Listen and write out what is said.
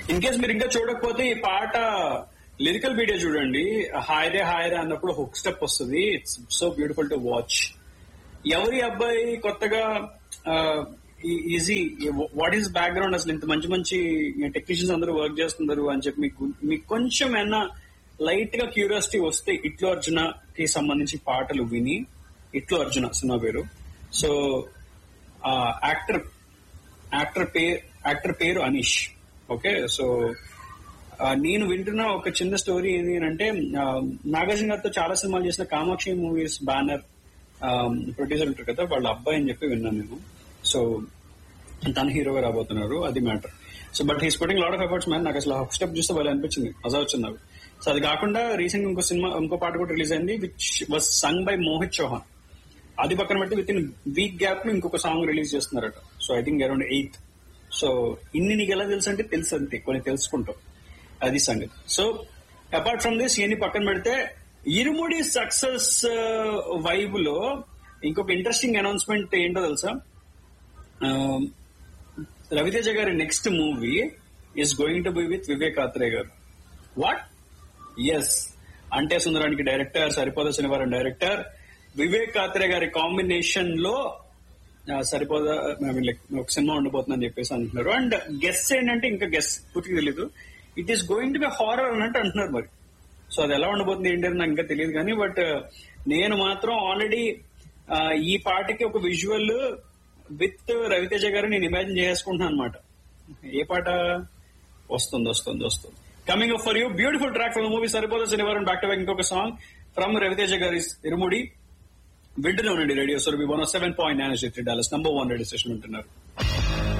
in case మీరు ఇంకా చూడకపోతే ఈ పాట లిరికల్ వీడియో చూడండి హాయరే హాయరే అన్నప్పుడు హుక్ స్టెప్ వస్తుంది it's so beautiful to watch ఎవరి అబ్బాయి కొత్తగా ఈజీ వాట్ ఈస్ బ్యాక్గ్రౌండ్ అసలు ఇంత మంచి మంచి టెక్నీషియన్స్ అందరూ వర్క్ చేస్తున్నారు అని చెప్పి మీకు మీకు కొంచెం ఏమన్నా లైట్ గా క్యూరియాసిటీ వస్తే ఇట్లు అర్జున కి సంబంధించి పాటలు విని ఇట్లు అర్జున సినిమా పేరు సో యాక్టర్ యాక్టర్ పేరు యాక్టర్ పేరు అనీష్ ఓకే సో ఆ, నేను వింటున్న ఒక చిన్న స్టోరీ ఏంటి అంటే ఆ, నాగార్జున గారితో చాలా సినిమాలు చేసిన కామాక్షి మూవీస్ బ్యానర్ ప్రొడ్యూసర్ ఉంటారు కదా వాళ్ళ అబ్బాయి అని చెప్పి విన్నాను నేను సో తన హీరోగా రాబోతున్నారు అది matter so but he's putting lot of efforts man నాకు అసలు హాఫ్ స్టెప్ చూస్తే వాళ్ళు అనిపించింది మజా వచ్చింది నాకు సో అది కాకుండా రీసెంట్ ఇంకో సినిమా ఇంకో పాట కూడా రిలీజ్ అయింది which was sung by Mohit Chauhan అది పక్కన పెట్టి విత్ ఇన్ వీక్ గ్యాప్ లో ఇంకొక సాంగ్ రిలీజ్ చేస్తున్నారట so I think around eighth so ఇన్ని నీకు ఎలా తెలుసు అంటే తెలుసు అంతే కొన్ని తెలుసుకుంటాం అది సంగతి సో అపార్ట్ ఫ్రమ్ దిస్ ఇవన్నీ పక్కన పెడితే ఇరుముడి సక్సెస్ వైబ్ లో ఇంకొక ఇంట్రెస్టింగ్ అనౌన్స్మెంట్ ఏంటో తెలుసా ఆ, రవితేజ గారి next movie is going to be with Vivek Athreya garu what yes అంటే సుందరానికి డైరెక్టర్ సరిపోద శనివారం డైరెక్టర్ వివేక్ ఆత్రే గారి కాంబినేషన్ లో ఆ, సరిపోదా I mean, like, ఒక సినిమా ఉండబోతుందని చెప్పేసి అంటున్నారు అండ్ గెస్ ఏంటంటే ఇంకా గెస్ పూర్తిగా తెలీదు it is going to be horror అన్నట్టు అంటున్నారు మరి సో అది ఎలా ఉండబోతుంది ఏంటి అని నాకు ఇంకా తెలియదు కానీ బట్ నేను మాత్రం ఆల్రెడీ ఈ పాటకి ఒక విజువల్ విత్ రవితేజ గారు నేను ఇమాజిన్ చేసుకుంటున్నాను అనమాట ఏ పాట వస్తుంది వస్తుంది వస్తుంది coming up for you beautiful track from movie Saripodhaa Sanivaaram back to back ఇంకొక సాంగ్ ఫ్రమ్ రవితేజ గారి ఇరుముడి వింటూనే ఉండండి radio so one seven point nine dollars number one radio station ఉంటున్నారు